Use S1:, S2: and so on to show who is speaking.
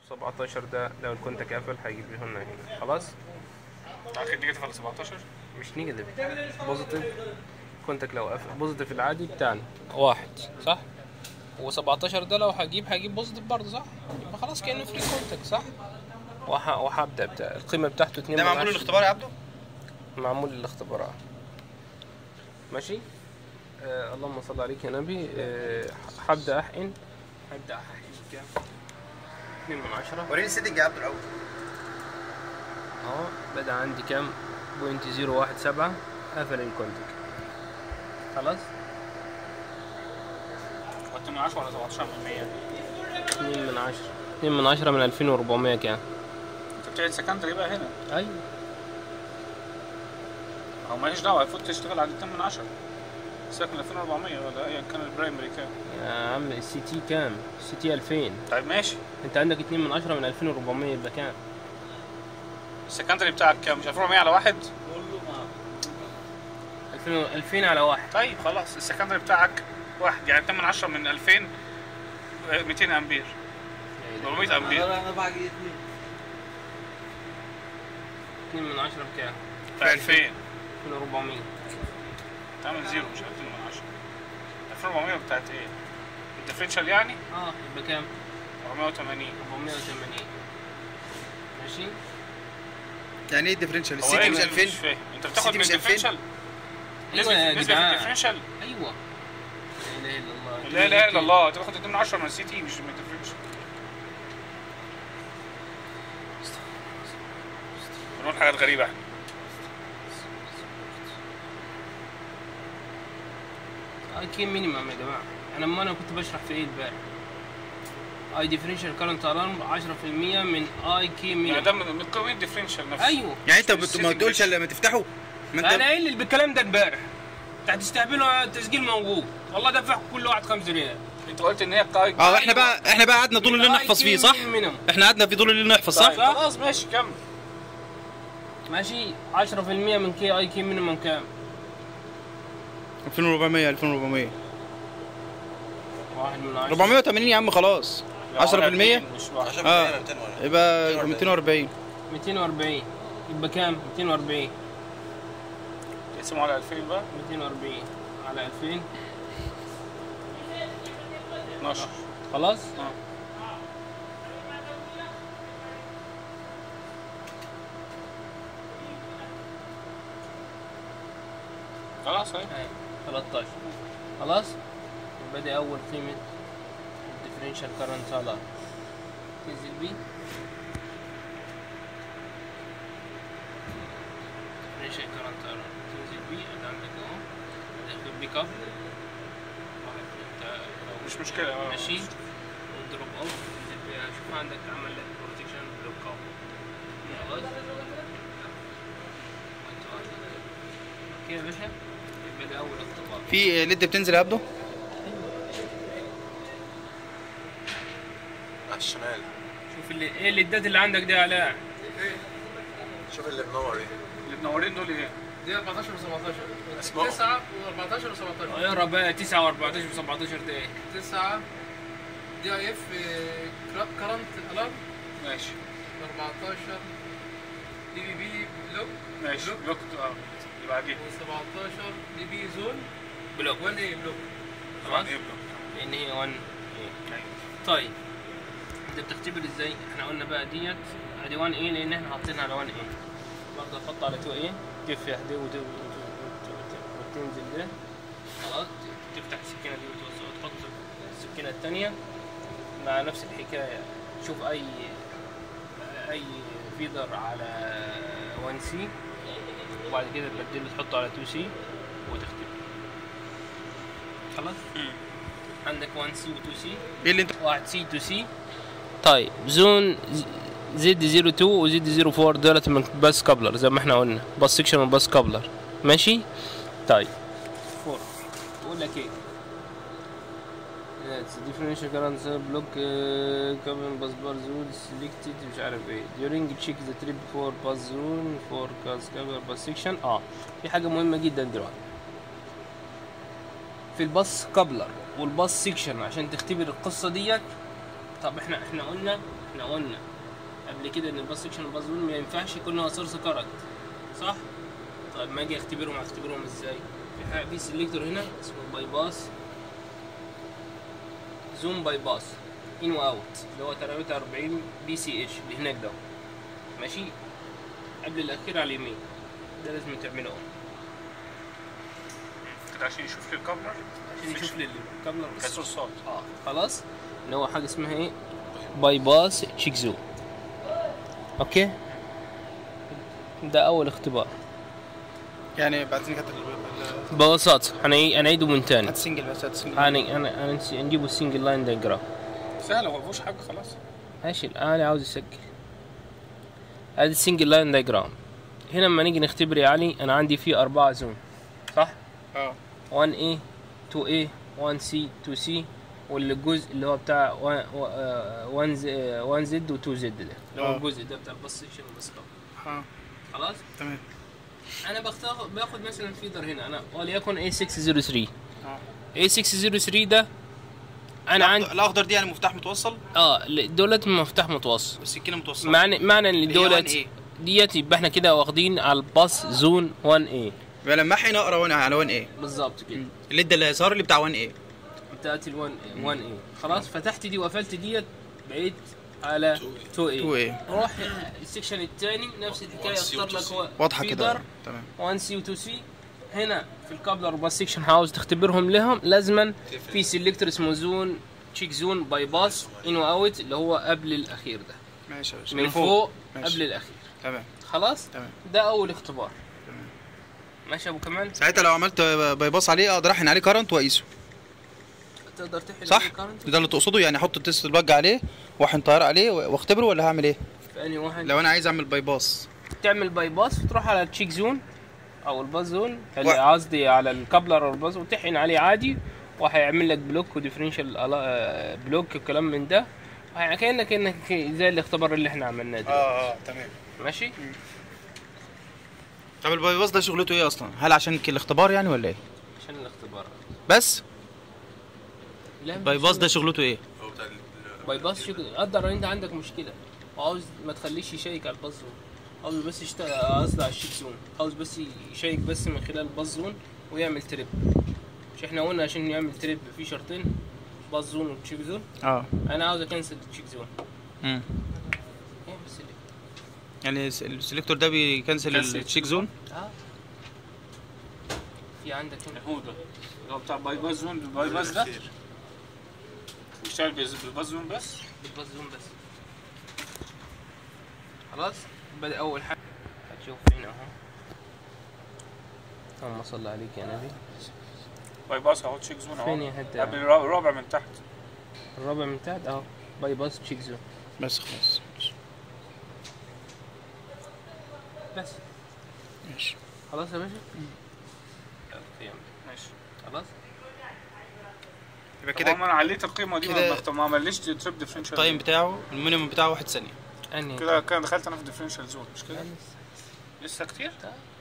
S1: 17 ده لو الكونتاك قافل هيجيب لي هنا هنا خلاص
S2: معاك النيجاتيف على 17
S1: مش نيجاتيف بوزيتيف كونتاك لو قافل بوزيتيف العادي بتاعنا واحد صح و17 ده لو هجيب هجيب بوزيتيف برضه صح يبقى خلاص كانه فري كونتاك صح وح... وهبدا بتاع القيمه بتاعته 2
S3: ده معمول الاختبار يا عبده
S1: معمول للاختبارات ماشي آه اللهم صل عليك يا نبي آه هبدا احقن هبدا احقن كام 2 من 10
S3: وريني السيتنج يا عبده الاول
S1: اهو بدا عندي كام بوينت 017 قفل الكونتك خلاص
S2: كنت من 10 ولا 17 من 100
S1: 2 من 10 2 من 10 من 2400 كام
S2: انت بتعمل سكندري بقى هنا
S1: ايوه
S2: او ماليش دعوه المفروض تشتغل على 2 من 10 سيبك من 2400 ولا ايا كان البرايمري كام
S1: يا عم السي تي كام السي تي 2000
S2: طيب ماشي
S1: انت عندك 2 من 10 من 2400 يبقى كام
S2: السكندري بتاعك كام مش 2400 على واحد
S1: 2000 2000 على واحد
S2: طيب خلاص السكندري بتاعك واحد يعني 2 من 10 من 2000 آه، 200 امبير 400 امبير
S4: انا باقي اثنين
S1: 2 من 10 بكام
S2: في 2000
S1: 2400
S2: تعمل زيرو مش 2000 من 10 2400 بتاعت ايه؟ الديفرنشال يعني
S1: اه يبقى كام
S2: 480
S1: 480 ماشي
S3: يعني ايه الديفرنشال
S2: هو
S3: السيتي
S2: ايه
S3: من
S2: اللي
S3: 2000
S2: مش فاهم انت بتاخد
S3: السيتي
S2: من
S3: مش 2000
S2: الديفرنشال
S1: ايوه يا
S2: نسبة نسبة
S1: جدعان
S2: الديفرنشال
S1: ايوه لا اله الا الله
S2: لا اله الا الله انت باخد 2 من 10 من السي تي مش من الديفرنشال بنقول حاجات غريبة احنا
S1: اي كي مينيمم يا جماعه انا ما انا كنت بشرح في ايه امبارح اي ديفرنشال كارنت الارم 10% من اي كي
S2: يعني
S1: مينيمم
S2: ده من من قوة الديفرنشال نفسه
S1: ايوه
S3: يعني انت
S2: مش
S3: بت- ما
S2: السيتنج
S3: تقولش
S2: بس.
S3: الا لما تفتحه ما انت
S1: انا قايل بالكلام ده امبارح انت هتستهبلوا التسجيل موجود والله دفع كل واحد 5 ريال
S2: انت قلت ان هي قايد
S3: اه احنا بقى احنا بقى قعدنا طول الليل نحفظ فيه صح؟
S1: مينيمم
S3: احنا قعدنا في طول الليل نحفظ صح؟
S2: طيب خلاص ماشي كمل
S1: ماشي 10% من كي اي كي مينيمم كام
S3: 2400 2400
S1: واحد من 10
S3: 480 يا عم خلاص 10%
S2: مش واحد.
S3: اه يبقى 240
S1: 240 يبقى كام 240
S2: يقسموا على 2000 بقى
S1: 240 على 2000
S2: 12
S1: خلاص
S2: اه خلاص اهي
S1: أهي، 13 خلاص يبقى دي اول قيمة الديفرنشال كارنت على تنزل بي differential current على تنزل بي ادي عندك اهو داخل بيك اب واحد انت لو
S2: مش مشكلة اه.
S1: ماشي والدروب اوف تنزل بيها شوف عندك عمل لك بروتكشن بلوك اوف خلاص اوكي يا باشا يبقى ده اول اختبار
S3: في ليد بتنزل يا عبده
S5: على الشمال
S1: شوف اللي ايه الليدات اللي عندك دي يا علاء
S5: شوف اللي منور ايه
S2: اللي منورين دول ايه؟
S4: دي 14 و17
S5: اسمعوا.
S4: 9 و14 و17
S1: اقرا بقى 9 و14 و17 ده ايه
S4: 9 دي اي اف كرنت الارم
S2: ماشي
S4: 14 دي بي بي بلوك
S2: ماشي
S4: بلوك.
S2: بلوك اه اللي بعديه
S4: و17 دي بي زون
S1: بلوك
S4: 1 اي بلوك
S1: خلاص
S2: ايه بلوك
S1: لان هي 1
S2: أيوة.
S1: طيب انت بتختبر ازاي احنا قلنا بقى ديت ادي 1 اي لان احنا حاطينها على 1 اي برضه تحط على 2 اي تفتح دي وت- وت- وت- وت- وتنزل ده خلاص تفتح السكينه دي وتوصل- وتحط السكينه الثانيه مع نفس الحكايه تشوف اي اي فيدر على 1 سي وبعد كده تبدله تحطه على 2 سي وتختبر خلاص عندك 1 سي و 2 سي
S3: ايه اللي انت
S1: واحد سي تو سي طيب زون زد 02 وزد 04 دولت من باس كابلر زي ما احنا قلنا باس سكشن وباس كابلر ماشي طيب فور بقول لك ايه differential current block كابل باس بار زون selected مش عارف ايه during check the trip for pass zone for cast cover باس section اه في حاجة مهمة جدا دلوقتي في الباص كابلر والباص سيكشن عشان تختبر القصة ديت طب احنا احنا قلنا احنا قلنا قبل كده ان الباس سكشن الباس زون ما ينفعش يكون هو سورس كارنت صح؟ طيب ما اجي اختبرهم اختبرهم ازاي؟ في حاجه في سيلكتور هنا اسمه باي باس زوم باي باس ان واوت اللي هو 43 بي سي اتش اللي هناك ده ماشي قبل الاخير على اليمين ده لازم تعمله
S2: كده عشان يشوف لي الكاميرا
S1: عشان يشوف لي الكاميرا بس.
S2: كسورسات
S1: اه خلاص اللي هو حاجه اسمها ايه باي باس تشيك زوم اوكي ده اول اختبار
S3: يعني بعدين كانت
S1: ببساطه هنعي- هنعيده من تاني
S3: هات سنجل بس هات سنجل
S1: انا انا انا نجيبه السنجل لاين دايجرام
S2: سهله هو مفيهوش حاجه خلاص
S1: ماشي الان عاوز اسجل هذا السنجل لاين دايجرام هنا لما نيجي نختبر يا علي انا عندي فيه اربعه زوم صح
S3: اه
S1: 1A 2A 1C 2C والجزء اللي هو بتاع 1 زد و 2 زد ده اللي هو
S3: آه.
S1: الجزء ده بتاع الباس سكشن والباس كاب
S3: اه
S1: خلاص
S3: تمام
S1: انا بختار باخد مثلا فيدر هنا انا وليكن A603
S3: اه
S1: A603 ده انا عندي
S3: الاخضر دي يعني مفتاح متوصل
S1: اه دولت مفتاح متوسط
S3: والسكينه متوصله
S1: معنى معنى ان
S3: هي
S1: دولت
S3: 1A.
S1: ديت يبقى احنا كده واخدين على الباص زون 1A
S3: يبقى لما احنا اقرا وانا على 1 ايه
S1: بالظبط كده
S3: الليد اللي هيظهر لي بتاع 1 ايه
S1: بتاعت ال 1 1 A خلاص فتحت دي وقفلت ديت بعيد على 2
S3: 2
S1: A
S3: ايه
S1: روح السكشن الثاني نفس الحكايه اختار لك هو
S3: واضحه كده
S1: feeder
S3: تمام
S1: 1 سي و 2 سي هنا في الكابلر وباس سكشن عاوز تختبرهم لهم لازما في سيلكتور اسمه زون تشيك زون باي باس ان واوت اللي هو قبل الاخير ده
S3: ماشي يا باشا.
S1: من فوق
S3: ماشي.
S1: قبل الاخير
S3: تمام
S1: خلاص
S3: تمام.
S1: ده اول اختبار ماشي يا ابو كمال
S3: ساعتها لو عملت باي باس عليه اقدر احن عليه كارنت واقيسه
S1: تقدر تحل
S3: صح
S1: الكارنت
S3: ده اللي تقصده يعني احط التست البج عليه واحن طيار عليه واختبره ولا هعمل ايه
S1: في انهي واحد
S3: لو انا عايز اعمل باي باس
S1: تعمل باي باس وتروح على التشيك زون او الباز زون
S3: و-
S1: اللي قصدي على الكابلر او الباز وتحقن عليه عادي وهيعمل لك بلوك وديفرنشال بلوك وكلام من ده وهي- كانك كانك زي الاختبار اللي احنا عملناه ده
S3: اه تمام
S1: ماشي
S3: طب الباي باس ده شغلته ايه اصلا هل عشان ك- الاختبار يعني ولا ايه
S1: عشان الاختبار
S3: بس
S1: لا
S3: باي باس ده شغلته ايه
S5: هو بتاع ال-
S1: باي باس شكل قدر ان انت عندك مشكله وعاوز ما تخليش يشيك على الباز زون عاوز بس يشتغل قصدي على الشيك زون عاوز بس يشيك بس من خلال الباز زون ويعمل تريب مش احنا قلنا عشان يعمل تريب في شرطين باز زون وتشيك زون
S3: اه
S1: انا عاوز اكنسل التشيك زون
S3: امم
S1: ايه بس ليه؟
S3: يعني الس- السلكتور ده بيكنسل
S2: كنسل
S3: التشيك زون
S1: اه في عندك هنا
S2: هو ده اللي هو بتاع باي باس زون باي باس ده بيشتغل بيز- بالباس زون بس
S1: بالباز زون بس خلاص بدأ اول حاجه هتشوف هنا اهو اللهم صل عليك يا نبي
S2: باي باس اهو تشيك زون
S1: فين
S2: اهو
S1: يا حتى
S2: قبل الرا- الرابع من تحت
S1: الرابع من تحت اهو باي باس تشيك زون
S3: بس خلاص
S1: بس
S3: ماشي
S1: خلاص يا باشا يلا،
S2: ماشي
S1: خلاص
S3: يبقى
S2: كده
S3: كده
S2: انا عليت القيمه دي
S3: كده-
S2: ما بخت- ما عمليش تريب ديفرنشال
S3: التايم بتاعه المينيمم بتاعه واحد ثانيه
S1: انهي
S2: كده كان دخلت انا في ديفرنشال زون مش كده
S1: لسه-
S2: لسه كتير
S1: آه.